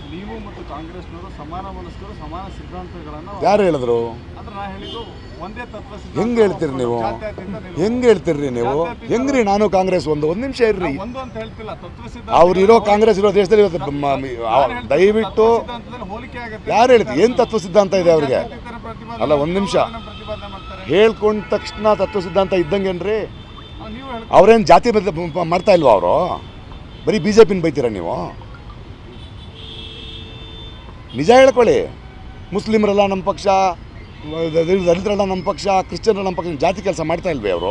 ನೀವು ಮತ್ತು ಕಾಂಗ್ರೆಸ್ನವರು ಸಮಾನ ಮನಸ್ಕರು ಸಮಾನ ಸಿದ್ಧಾಂತಗಳನ್ನ ಯಾರು ಹೇಳಿದ್ರು ಅಂದ್ರೆ ನಾ ಹೇಳಿದ್ದು ಒಂದೇ ತತ್ವ ಸಿದ್ಧಾಂತ ಹೆಂಗೆ ಹೇಳ್ತೀರಿ ನೀವು ಜಾತ್ಯತೀತ ನಿಲುವು. ಹೆಂಗೆ ಹೇಳ್ತೀರಿ ನೀವು ಹೆಂಗ್ರಿ ನಾನು ಕಾಂಗ್ರೆಸ್ ಒಂದು ಒಂದು ನಿಮಿಷ ಇರ್ರಿ ನಾವು ಒಂದು ಅಂತ ಹೇಳ್ತಿಲ್ಲ ತತ್ವ ಸಿದ್ಧಾಂತ ಅವ್ರು ಇರೋ ಕಾಂಗ್ರೆಸ್ ಇರೋ ದೇಶದಲ್ಲಿ ಇವತ್ತು ಮ- ಮ- ಅವ್- ದಯವಿಟ್ಟು ಸಿದ್ಧಾಂತದಲ್ಲಿ ಹೋಲಿಕೆ ಆಗುತ್ತೆ ಯಾರು ಹೇಳ್ತೀವಿ ಏನು ತತ್ವ ಸಿದ್ಧಾಂತ ಇದೆ ಅವ್ರಿಗೆ ಜಾತ್ಯತೀತರ ಪ್ರತಿಪಾದನೆ ಅಲ್ಲ, ಒಂದ್ ನಿಮಿಷ. ಅದನ್ನ ಪ್ರತಿಪಾದನೆ ಮಾಡ್ತಾರೆ ಹೇಳ್ಕೊಂಡ ತಕ್ಷಣ ತತ್ವ ಸಿದ್ಧಾಂತ ಇದ್ದಂಗೇನ್ರಿ ಅವ್ ನೀವು ಹೇಳ್ತೀರಿ ಅವ್ರೇನು ಜಾತಿ ಬದಲ ಮ- ಮಾಡ್ತಾ ಇಲ್ವಾ ಅವರು ಬರೀ ಬಿ ಜೆ ಪಿನ ಬೈತೀರಾ ನೀವು ನಿಜ ಹೇಳ್ಕೊಳ್ಳಿ ಮುಸ್ಲಿಮರೆಲ್ಲ ನಮ್ಮ ಪಕ್ಷ ದ- ದ- ದಲಿತರೆಲ್ಲ ನಮ್ಮ ಪಕ್ಷ ಕ್ರಿಶ್ಚಿಯನ್ರೆಲ್ಲ ನಮ್ಮ ಪಕ್ಷ ಜಾತಿ ಕೆಲಸ ಮಾಡ್ತಾ ಇಲ್ವೇ ಅವರು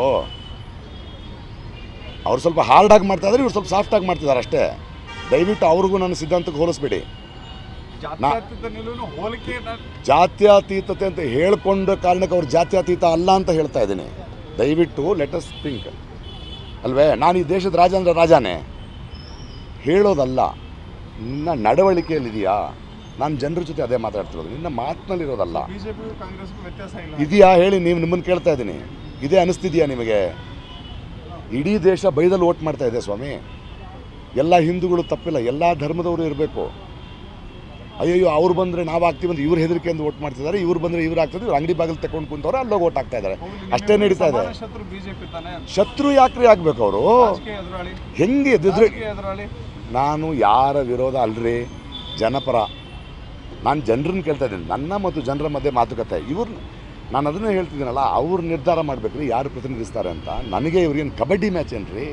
ಅವ್ರು ಸ್ವಲ್ಪ ಹಾರ್ಡಾಗಿ ಮಾಡ್ತಾ ಇದ್ದಾರೆ ಇವ್ರು ಸ್ವಲ್ಪ ಸಾಫ್ಟಾಗಿ ಮಾಡ್ತಿದ್ದಾರೆ ಅಷ್ಟೇ ದಯವಿಟ್ಟು ಅವ್ರಿಗೂ ನನ್ನ ಸಿದ್ಧಾಂತಕ್ಕೆ ಹೋಲಿಸ್ಬೇಡಿ ಜಾತ್ಯತೀತ ನಿಲುವು ಹೋಲಿಕೆ ನ- ಜಾತ್ಯತೀತತೆ ಅಂತ ಹೇಳ್ಕೊಂಡ ಕಾರಣಕ್ಕೆ ಅವ್ರು ಜಾತ್ಯತೀತ ಅಲ್ಲ ಅಂತ ಹೇಳ್ತಾ ಇದ್ದೀನಿ ದಯವಿಟ್ಟು ಲೆಟಸ್ ಥಿಂಕ್ ಅಲ್ವೇ ನಾನು ಈ ದೇಶದ ರಾಜ ಅಂದರೆ ರಾಜಾನೇ ಹೇಳೋದಲ್ಲ ನಿನ್ನ ನಡವಳಿಕೆಯಲ್ಲಿದೆಯಾ ನಾನು ಜನರ ಜೊತೆ ಅದೇ ಮಾತಾಡ್ತಿರೋದು ನಿನ್ನ ಮಾತಿನಲ್ಲಿರೋದಲ್ಲ ಬಿಜೆಪಿಗೂ ಕಾಂಗ್ರೆಸ್ಗೂ ವ್ಯತ್ಯಾಸ ಇಲ್ಲ ಇದೆಯಾ ಹೇಳಿ ನೀವು ನಿಮ್ಮನ್ನು ಕೇಳ್ತಾ ಇದ್ದೀನಿ ಇದೇ ಅನಿಸ್ತಿದೆಯಾ ನಿಮಗೆ ಇಡೀ ದೇಶ ಬೈದಲ್ಲಿ ಓಟ್ ಮಾಡ್ತಾ ಇದೆ ಸ್ವಾಮಿ ಎಲ್ಲ ಹಿಂದೂಗಳು ತಪ್ಪಿಲ್ಲ ಎಲ್ಲ ಧರ್ಮದವರು ಇರಬೇಕು ಅಯ್ಯೋ ಅವ್ರು ಬಂದರೆ ನಾವು ಆಗ್ತೀವಿ ಅಂತ ಇವ್ರು ಹೆದರಿಕೆಯಿಂದ ಓಟ್ ಮಾಡ್ತಿದ್ದಾರೆ ಇವ್ರು ಬಂದರೆ ಇವ್ರು ಆಗ್ತದೆ ಇವ್ರು ಅಂಗಡಿ ಬಾಗಿಲು ತಗೊಂಡು ಕುಂತವ್ರು ಅಲ್ಲೋಗಿ ಓಟ್ ಆಗ್ತಾ ಇದ್ದಾರೆ ಹೌದು, ಅಷ್ಟೇ ನಿಮಗೆ ನಡೀತಾ ಇದೆ ಸಮಾನ ಶತ್ರು ಬಿಜೆಪಿ ತಾನೆ ಶತ್ರು ಯಾಕ್ರಿ ಆಗ್ಬೇಕು ಅವರು ರಾಜಕೀಯ ಎದುರಾಳಿ ಹೆಂಗೆ ಎದುರು ರಾಜಕೀಯ ಎದುರಾಳಿ ನಾನು ಯಾರ ವಿರೋಧ ಅಲ್ರಿ ಜನಪರ ನಾನು ಜನರನ್ನ ಕೇಳ್ತಾ ಇದ್ದೀನಿ ನನ್ನ ಮತ್ತು ಜನರ ಮಧ್ಯೆ ಮಾತುಕತೆ ಇವ್ರು ನಾನು ಅದನ್ನೇ ಹೇಳ್ತಿದ್ದೀನಲ್ಲ ಅವ್ರು ನಿರ್ಧಾರ ಮಾಡ್ಬೇಕ್ರಿ ಯಾರು ಪ್ರತಿನಿಧಿಸ್ತಾರೆ ಅಂತ ನನಗೆ ಇವ್ರಿಗೇನು ಕಬಡ್ಡಿ ಮ್ಯಾಚ್ ಏನ್ರಿ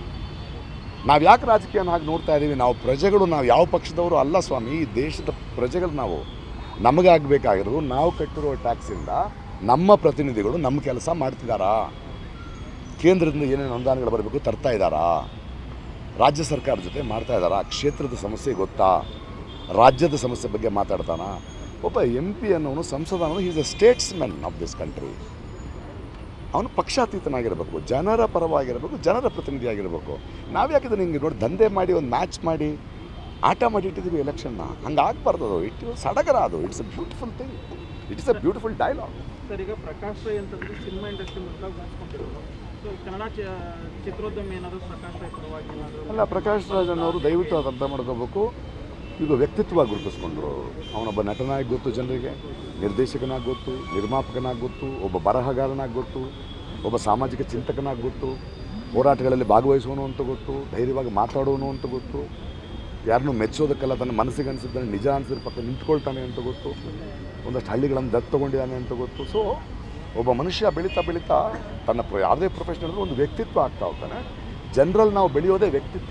ನಾವು ಯಾಕೆ ರಾಜಕೀಯನ ಹಾಗೆ ನೋಡ್ತಾ ಇದ್ದೀವಿ ನಾವು ಪ್ರಜೆಗಳು ನಾವು ಯಾವ ಪಕ್ಷದವರು ಅಲ್ಲ ಸ್ವಾಮಿ ಈ ದೇಶದ ಪ್ರಜೆಗಳು ನಾವು ನಮಗಾಗಬೇಕಾಗಿರೋದು ನಾವು ಕಟ್ಟಿರೋ ಟ್ಯಾಕ್ಸಿಂದ ನಮ್ಮ ಪ್ರತಿನಿಧಿಗಳು ನಮ್ಮ ಕೆಲಸ ಮಾಡ್ತಿದ್ದಾರಾ ಕೇಂದ್ರದಿಂದ ಏನೇನು ಅನುದಾನಗಳು ಬರಬೇಕು ತರ್ತಾ ಇದ್ದಾರಾ ರಾಜ್ಯ ಸರ್ಕಾರ ಜೊತೆ ಮಾಡ್ತಾ ಇದ್ದಾರಾ ಕ್ಷೇತ್ರದ ಸಮಸ್ಯೆ ಗೊತ್ತಾ ರಾಜ್ಯದ ಸಮಸ್ಯೆ ಬಗ್ಗೆ ಮಾತಾಡ್ತಾನ ಒಬ್ಬ ಎಂ ಪಿ ಅನ್ನೋನು ಸಂಸದ ಅನ್ನೋನು is a statesman of this country ಅವನು ಪಕ್ಷಾತೀತನಾಗಿರಬೇಕು ಜನರ ಪರವಾಗಿರಬೇಕು ಜನರ ಪ್ರತಿನಿಧಿಯಾಗಿರಬೇಕು ನಾವು ಯಾಕಿದ್ರೆ ಹಿಂಗೆ ನೋಡಿ ದಂಧೆ ಮಾಡಿ ಒಂದು ಮ್ಯಾಚ್ ಮಾಡಿ ಆಟ ಮಾಡಿ ಇಟ್ಟಿದ್ದೀವಿ ಎಲೆಕ್ಷನ್ನ ಹಂಗೆ ಆಗಬಾರ್ದು ಅದು ಇಟ್ ಸಡಗರ ಅದು it's a beautiful thing it's a beautiful dialogue sir ಈಗ ಪ್ರಕಾಶ್ ರೈ ಅಂತಂದ್ರೆ ಸಿನಿಮಾ ಇಂಡಸ್ಟ್ರಿ ಮೂಲಕ ಗುರುತಿಸ್ಕೊಂಡಿರೋದು ಸೊ ಕನ್ನಡ ಚ- ಚಿತ್ರೋದ್ಯಮ ಏನಾದರೂ ಪ್ರಕಾಶ್ ರೈ ಪರವಾಗಿ ಏನಾದರೂ ಅಲ್ಲ ಪ್ರಕಾಶ್ ರಾಜನ್ ಅವರು ದಯವಿಟ್ಟು ಅದು ಅರ್ಥ ಮಾಡ್ಕೋಬೇಕು ಈಗ ವ್ಯಕ್ತಿತ್ವ ಗುರುತಿಸ್ಕೊಂಡ್ರು ಅವನೊಬ್ಬ ನಟನಾಗಿ ಗೊತ್ತು ಜನರಿಗೆ ನಿರ್ದೇಶಕನಾಗಿ ಗೊತ್ತು ನಿರ್ಮಾಪಕನಾಗಿ ಗೊತ್ತು ಒಬ್ಬ ಬರಹಗಾರನಾಗಿ ಗೊತ್ತು ಒಬ್ಬ ಸಾಮಾಜಿಕ ಚಿಂತಕನಾಗಿ ಗೊತ್ತು ಹೋರಾಟಗಳಲ್ಲಿ ಭಾಗವಹಿಸುವನು ಅಂತ ಗೊತ್ತು ಧೈರ್ಯವಾಗಿ ಮಾತಾಡೋನು ಅಂತ ಗೊತ್ತು ಯಾರನ್ನೂ ಮೆಚ್ಚೋದಕ್ಕಲ್ಲ ತನ್ನ ಮನಸ್ಸಿಗೆ ಅನಿಸಿದ್ದಾನೆ ನಿಜ ಅನಿಸಿದ ಪಕ್ಕ ನಿಂತ್ಕೊಳ್ತಾನೆ ಅಂತ ಗೊತ್ತು ಒಂದಷ್ಟು ಹಳ್ಳಿಗಳನ್ನು ದತ್ತು ತಗೊಂಡಿದ್ದಾನೆ ಅಂತ ಗೊತ್ತು ಸೊ ಒಬ್ಬ ಮನುಷ್ಯ ಬೆಳೀತಾ ಬೆಳೀತಾ ತನ್ನ ಪ್ರ ಯಾವುದೇ ಪ್ರೊಫೆಷನಲ್ ಒಂದು ವ್ಯಕ್ತಿತ್ವ ಆಗ್ತಾ ಹೋಗ್ತಾನೆ ಜನರಲ್ಲಿ ನಾವು ಬೆಳೆಯೋದೇ ವ್ಯಕ್ತಿತ್ವ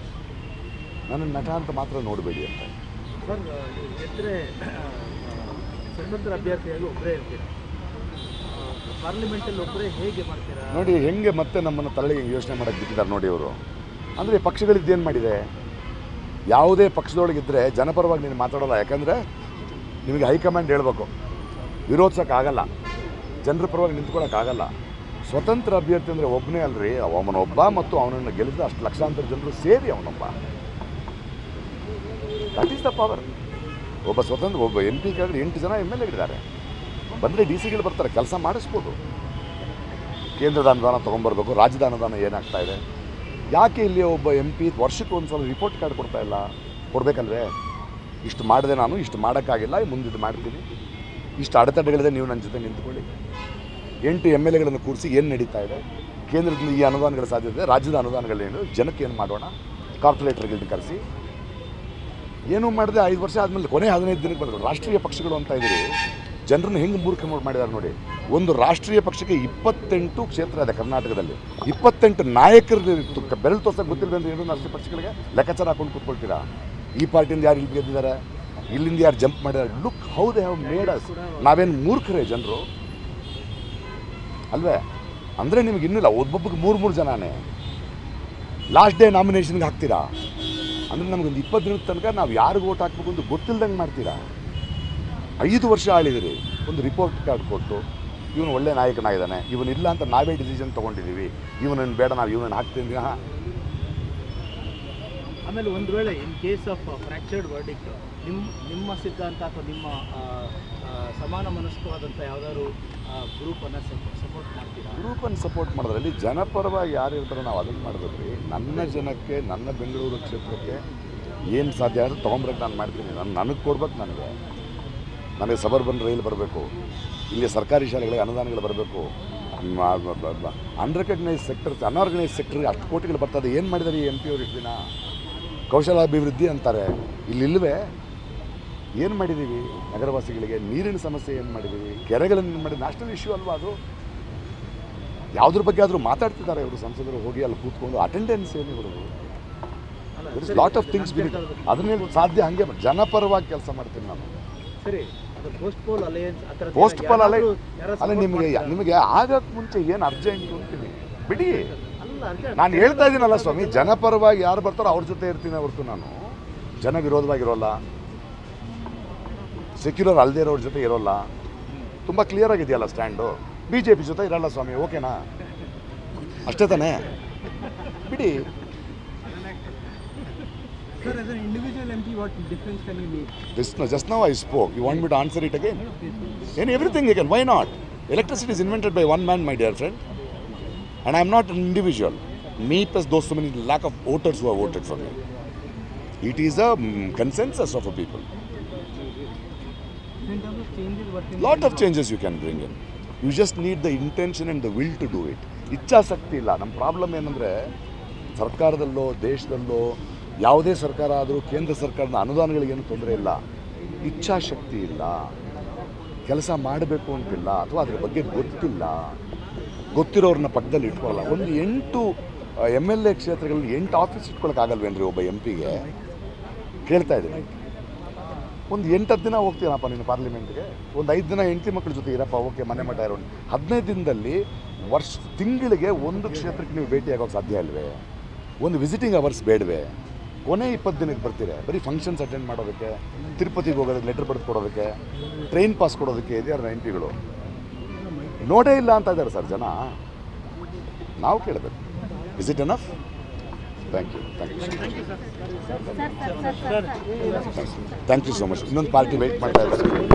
ನನ್ನ ನಟ ಅಂತ ಮಾತ್ರ ನೋಡಬೇಡಿ ಅಂತ ಸರ್ ಗೆದ್ದರೆ ಸ್ವತಂತ್ರ ಅಭ್ಯರ್ಥಿಯಾಗಿ ಒಬ್ಬರೇ ಇರ್ತೀರಾ ಪಾರ್ಲಿಮೆಂಟಲ್ಲಿ ಒಬ್ಬರೇ ಹೇಗೆ ಮಾಡ್ತೀರಾ ನೋಡಿ ಹೆಂಗೆ ಮತ್ತೆ ನಮ್ಮನ್ನು ತರಳಿಗೆ ಯೋಚನೆ ಮಾಡೋಕ್ಕೆ ಬಿಟ್ಟಿದ್ದಾರೆ ನೋಡಿ ಅವರು ಅಂದರೆ ಪಕ್ಷಗಳಿದ್ದೇನು ಮಾಡಿದೆ ಯಾವುದೇ ಪಕ್ಷದೊಳಗಿದ್ದರೆ ಜನಪರವಾಗಿ ನೀನು ಮಾತಾಡೋಲ್ಲ ಯಾಕಂದರೆ ನಿಮಗೆ ಹೈಕಮಾಂಡ್ ಹೇಳ್ಬೇಕು ವಿರೋಧಿಸೋಕ್ಕಾಗಲ್ಲ ಜನರ ಪರವಾಗಿ ನಿಂತ್ಕೊಳ್ಳೋಕ್ಕಾಗಲ್ಲ ಸ್ವತಂತ್ರ ಅಭ್ಯರ್ಥಿ ಅಂದರೆ ಒಬ್ಬನೇ ಅಲ್ರಿ ಅವನೊಬ್ಬ ಮತ್ತು ಅವನನ್ನು ಗೆಲ್ಲಿಸಿದ ಅಷ್ಟು ಲಕ್ಷಾಂತರ ಜನರು ಸೇರಿ ಅವನೊಬ್ಬ ದಟ್ ಈಸ್ ದ ಪವರ್ ಒಬ್ಬ ಸ್ವತಂತ್ರ ಒಬ್ಬ ಎಂ ಪಿ ಕೇಳಿದ್ರೆ ಎಂಟು ಜನ ಎಮ್ ಎಲ್ ಎಗಳಿದ್ದಾರೆ ಬಂದರೆ ಡಿ ಸಿಗಳು ಬರ್ತಾರೆ ಕೆಲಸ ಮಾಡಿಸ್ಬೋದು ಕೇಂದ್ರದ ಅನುದಾನ ತೊಗೊಂಬರ್ಬೇಕು ರಾಜ್ಯದ ಅನುದಾನ ಏನಾಗ್ತಾ ಇದೆ ಯಾಕೆ ಇಲ್ಲಿ ಒಬ್ಬ ಎಂ ಪಿ ವರ್ಷಕ್ಕೆ ಒಂದು ಸಲ ರಿಪೋರ್ಟ್ ಕಾರ್ಡ್ ಕೊಡ್ತಾ ಇಲ್ಲ ಕೊಡಬೇಕಲ್ವೇ ಇಷ್ಟು ಮಾಡಿದೆ ನಾನು ಇಷ್ಟು ಮಾಡೋಕ್ಕಾಗಿಲ್ಲ ಮುಂದೆ ಇದು ಮಾಡ್ತೀನಿ ಇಷ್ಟು ಅಡೆತಡೆಗಳಿದೆ ನೀವು ನನ್ನ ಜೊತೆ ನಿಂತ್ಕೊಳ್ಳಿ ಎಂಟು ಎಮ್ ಎಲ್ ಎಗಳನ್ನು ಕೂರಿಸಿ ಏನು ನಡೀತಾ ಇದೆ ಕೇಂದ್ರದಿಂದ ಈ ಅನುದಾನಗಳ ಸಾಧ್ಯತೆ ಇದೆ, ರಾಜ್ಯದ ಅನುದಾನಗಳೇನು ಜನಕ್ಕೆ ಏನು ಮಾಡೋಣ ಕಾರ್ಪೊರೇಟರ್ಗಳನ್ನ ಕರೆಸಿ ಏನೂ ಮಾಡಿದೆ ಐದು ವರ್ಷ ಆದಮೇಲೆ ಕೊನೆ ಹದಿನೈದು ದಿನಕ್ಕೆ ಬರ್ತದೆ ರಾಷ್ಟ್ರೀಯ ಪಕ್ಷಗಳು ಅಂತ ಇದ್ದೀರಿ ಜನರನ್ನ ಹೆಂಗೆ ಮೂರ್ಖ ಮಾಡಿ- ಮಾಡಿದ್ದಾರೆ ನೋಡಿ ಒಂದು ರಾಷ್ಟ್ರೀಯ ಪಕ್ಷಕ್ಕೆ ಇಪ್ಪತ್ತೆಂಟು ಕ್ಷೇತ್ರ ಇದೆ ಕರ್ನಾಟಕದಲ್ಲಿ ಇಪ್ಪತ್ತೆಂಟು ನಾಯಕರು ಬೆರಳು ತೋರ್ಸಕ್ಕೆ ಗೊತ್ತಿಲ್ಲ ಅಂದ್ರೆ ಏನು ರಾಷ್ಟ್ರೀಯ ಪಕ್ಷಗಳಿಗೆ ಲೆಕ್ಕಾಚಾರ ಹಾಕೊಂಡು ಕೂತ್ಕೊಳ್ತೀರಾ ಈ ಪಾರ್ಟಿಯಿಂದ ಯಾರು ಇಲ್ಲಿ ಗೆದ್ದಿದ್ದಾರೆ ಇಲ್ಲಿಂದ ಯಾರು ಜಂಪ್ ಮಾಡಿದ್ದಾರೆ look how they have made us ನಾವೇನು ಮೂರ್ಖರೇ ಜನರು ಅಲ್ವೇ ಅಂದರೆ ನಿಮ್ಗೆ ಇನ್ನಿಲ್ಲ ಒಬ್ಬೊಬ್ಬಗೆ ಮೂರು ಮೂರು ಜನನೇ ಲಾಸ್ಟ್ ಡೇ ನಾಮಿನೇಷನ್ಗೆ ಹಾಕ್ತೀರಾ ಅಂದರೆ ನಮಗೊಂದು ಇಪ್ಪತ್ತು ದಿನದ ತನಕ ನಾವು ಯಾರಿಗೆ ಓಟ್ ಹಾಕ್ಬೇಕು ಅಂತ ಗೊತ್ತಿಲ್ದಂಗೆ ಮಾಡ್ತೀರಾ ಐದು ವರ್ಷ ಆಳಿದಿರಿ ಒಂದು ರಿಪೋರ್ಟ್ ಕಾರ್ಡ್ ಕೊಟ್ಟು ಇವನು ಒಳ್ಳೆ ನಾಯಕನಾಗಿದ್ದಾನೆ ಇವನಿಲ್ಲ ಅಂತ ನಾವೇ ಡಿಸಿಷನ್ ತೊಗೊಂಡಿದ್ದೀವಿ ಇವನನ್ನು ಬೇಡ ನಾವು ಇವನನ್ನು ಹಾಕ್ತೀನಿ ಹಾಂ ಆಮೇಲೆ ಒಂದು ವೇಳೆ in case of fractured verdict ನಿಮ್ಮ ನಿಮ್ಮ ಸಿದ್ಧಾಂತ ಅಥವಾ ನಿಮ್ಮ ಆ, ಆ, ಸಮಾನ ಮನಸ್ಕವಾದಂಥ ಯಾವ್ದಾದ್ರು ಗ್ರೂಪನ್ನು ಸಪೋರ್ಟ್ ಮಾಡ್ತೀರಾ ಗ್ರೂಪನ್ನು ಸಪೋರ್ಟ್ ಮಾಡೋದ್ರಲ್ಲಿ ಜನಪರವಾಗಿ ಯಾರು ಇರ್ತಾರೋ ನಾವು ಅದನ್ನು ಮಾಡಬೇಕ್ರಿ ನನ್ನ ಜನಕ್ಕೆ ನನ್ನ ಬೆಂಗಳೂರು ಕ್ಷೇತ್ರಕ್ಕೆ ಏನು ಸಾಧ್ಯ ಆದರೆ ತೊಗೊಂಬರಕ್ಕೆ ನಾನು ಮಾಡ್ತೀನಿ ನಾನು ನನಗೆ ಕೊಡ್ಬೇಕು ನನಗೆ ನನಗೆ ಸಬರ್ಬನ್ ರೈಲ್ ಬರಬೇಕು ಇಲ್ಲಿ ಸರ್ಕಾರಿ ಶಾಲೆಗಳಿಗೆ ಅನುದಾನಗಳು ಬರಬೇಕು ಅನ್ರೆಕಗ್ನೈಸ್ ಸೆಕ್ಟರ್ಸ್ ಅನ್ಆರ್ಗನೈಸ್ ಸೆಕ್ಟರ್ಗೆ ಅಷ್ಟು ಕೋಟಿಗಳು ಬರ್ತದೆ ಏನು ಮಾಡಿದ್ದಾರೆ ಈ ಎಂ ಪಿ ಅವ್ರು ಇಷ್ಟು ದಿನ ಕೌಶಲಾಭಿವೃದ್ಧಿ ಅಂತಾರೆ ಇಲ್ಲಿ ಇಲ್ಲವೇ ಏನು ಮಾಡಿದ್ದೀವಿ ನಗರವಾಸಿಗಳಿಗೆ ನೀರಿನ ಸಮಸ್ಯೆ ಏನು ಮಾಡಿದ್ದೀವಿ ಕೆರೆಗಳನ್ನು ಏನು ಮಾಡಿ ನ್ಯಾಷನಲ್ ಇಶ್ಯೂ ಅಲ್ವಾ ಅದು ಯಾವುದ್ರ ಬಗ್ಗೆ ಆದರೂ ಮಾತಾಡ್ತಿದ್ದಾರೆ ಇವರು ಸಂಸದರು ಹೋಗಿ ಅಲ್ಲಿ ಕೂತ್ಕೊಂಡು ಅಟೆಂಡೆನ್ಸ್ ಏನು ಇವರು there is lot of things been ಅದನ್ನೇ ಸಾಧ್ಯ ಹಂಗೆ ಮಾಡ್- ಜನಪರವಾಗಿ ಕೆಲಸ ಮಾಡ್ತೀನಿ ನಾನು ಸರಿ ಅದು ಪೋಸ್ಟ್ ಪೋಲ್ ಅಲಯನ್ಸ್ ಆ ಥರದ್ದು ಪೋಸ್ಟ್ ಪೋಲ್ ಅಲ್ಲ ಯಾರಾದ್ರೂ- ಯಾರಾದ್ರೂ ಅಲ್ಲ support ನಿಮಗೆ ಮಾಡ್ತಾರಾ? ನಿಮಗೆ ಆಗಕ್ಕೆ ಮುಂಚೆ ಏನು ಅರ್ಜೆಂಟು ಅಂತೀನಿ ಬಿಡಿ ಅಲ್ಲ ಅರ್ಜೆಂಟ್. ನಾನು ಹೇಳ್ತಾ ಇದ್ದೀನಲ್ಲ ಸ್ವಾಮಿ ಜನಪರವಾಗಿ ಯಾರು ಬರ್ತಾರೋ ಅವ್ರ ಜೊತೆ ಇರ್ತೀನಿ ಹೊರತು ನಾನು ಜನ ವಿರೋಧವಾಗಿರೋಲ್ಲ ಸೆಕ್ಯುಲರ್ ಅಲ್ಲದೆ ಇರೋರ ಜೊತೆ ಇರೋಲ್ಲ ತುಂಬ ಕ್ಲಿಯರ್ ಆಗಿದೆಯಲ್ಲ ಸ್ಟ್ಯಾಂಡು ಬಿ ಜೆ ಪಿ ಜೊತೆ ಇರಲ್ಲ ಸ್ವಾಮಿ ಓಕೆನಾ ಅಷ್ಟೇ ತಾನೇ ಬಿಡಿ Sir, as an individual MP, what difference can you make? This, just now I spoke. You want me to answer it again? In everything again. Why not? Electricity is invented by one man, my dear friend. And I am not an individual. Me plus those so many lack of voters who have voted for me. It is a mm, consensus of a people. In terms of changes, what can Lot of changes you can bring in. You just need the intention and the will to do it. ಇಚ್ಛಾಸಕ್ತಿ ಇಲ್ಲ ನಮ್ಮ problem ಏನಂದರೆ ಸರ್ಕಾರದಲ್ಲೋ ದೇಶದಲ್ಲೋ ಯಾವುದೇ ಸರ್ಕಾರ ಆದರೂ ಕೇಂದ್ರ ಸರ್ಕಾರದ ಅನುದಾನಗಳಿಗೇನು ತೊಂದರೆ ಇಲ್ಲ ಇಚ್ಛಾಶಕ್ತಿ ಇಲ್ಲ ಕೆಲಸ ಮಾಡಬೇಕು ಅಂತಿಲ್ಲ ಅಥವಾ ಅದ್ರ ಬಗ್ಗೆ ಗೊತ್ತಿಲ್ಲ ಗೊತ್ತಿರೋರನ್ನ ಪಕ್ಕದಲ್ಲಿ ಇಟ್ಕೊಳ್ಳಲ್ಲ ಒಂದು ಎಂಟು ಎಮ್ ಎಲ್ ಎ ಕ್ಷೇತ್ರಗಳಲ್ಲಿ ಎಂಟು ಆಫೀಸ್ ಇಟ್ಕೊಳಕ್ಕಾಗಲ್ವೇನ್ರಿ ಒಬ್ಬ ಎಂ ಪಿಗೆ ಕೇಳ್ತಾ ಇದ್ದೀನಿ ಒಂದು ಎಂಟತ್ತು ದಿನ ಹೋಗ್ತೀನಪ್ಪ ನೀನು ಪಾರ್ಲಿಮೆಂಟ್ಗೆ ಒಂದು ಐದು ದಿನ ಹೆಂಡತಿ ಮಕ್ಕಳ ಜೊತೆ ಇರಪ್ಪ ಓಕೆ ಮನೆ ಮಠ ಇರೋಣ ಹದಿನೈದು ದಿನದಲ್ಲಿ ವರ್ಷ ತಿಂಗಳಿಗೆ ಒಂದು ಕ್ಷೇತ್ರಕ್ಕೆ ನೀವು ಭೇಟಿ ಆಗೋಕ್ಕೆ ಸಾಧ್ಯ ಅಲ್ವೇ ಒಂದು ವಿಸಿಟಿಂಗ್ ಅವರ್ಸ್ ಬೇಡವೆ ಕೊನೆ ಇಪ್ಪತ್ತು ದಿನಕ್ಕೆ ಬರ್ತೀರಾ ಬರೀ ಫಂಕ್ಷನ್ಸ್ ಅಟೆಂಡ್ ಮಾಡೋದಕ್ಕೆ ತಿರುಪತಿಗೆ ಹೋಗೋದಕ್ಕೆ ಲೆಟರ್ ಬರೆದು ಕೊಡೋದಕ್ಕೆ ಟ್ರೈನ್ ಪಾಸ್ ಕೊಡೋದಕ್ಕೆ ಇದೆಯಾರು ಎಂ ಪಿಗಳು ನೋಡೇ ಇಲ್ಲ ಅಂತ ಇದ್ದಾರೆ ಸರ್ ಜನ ನಾವು ಕೇಳಬೇಕು is it enough thank you thank you thank you so much ಇನ್ನೊಂದು ಪಾರ್ಟಿ ವೆಯ್ಟ್ ಮಾಡ್ತಾ ಇದ್ದಾರೆ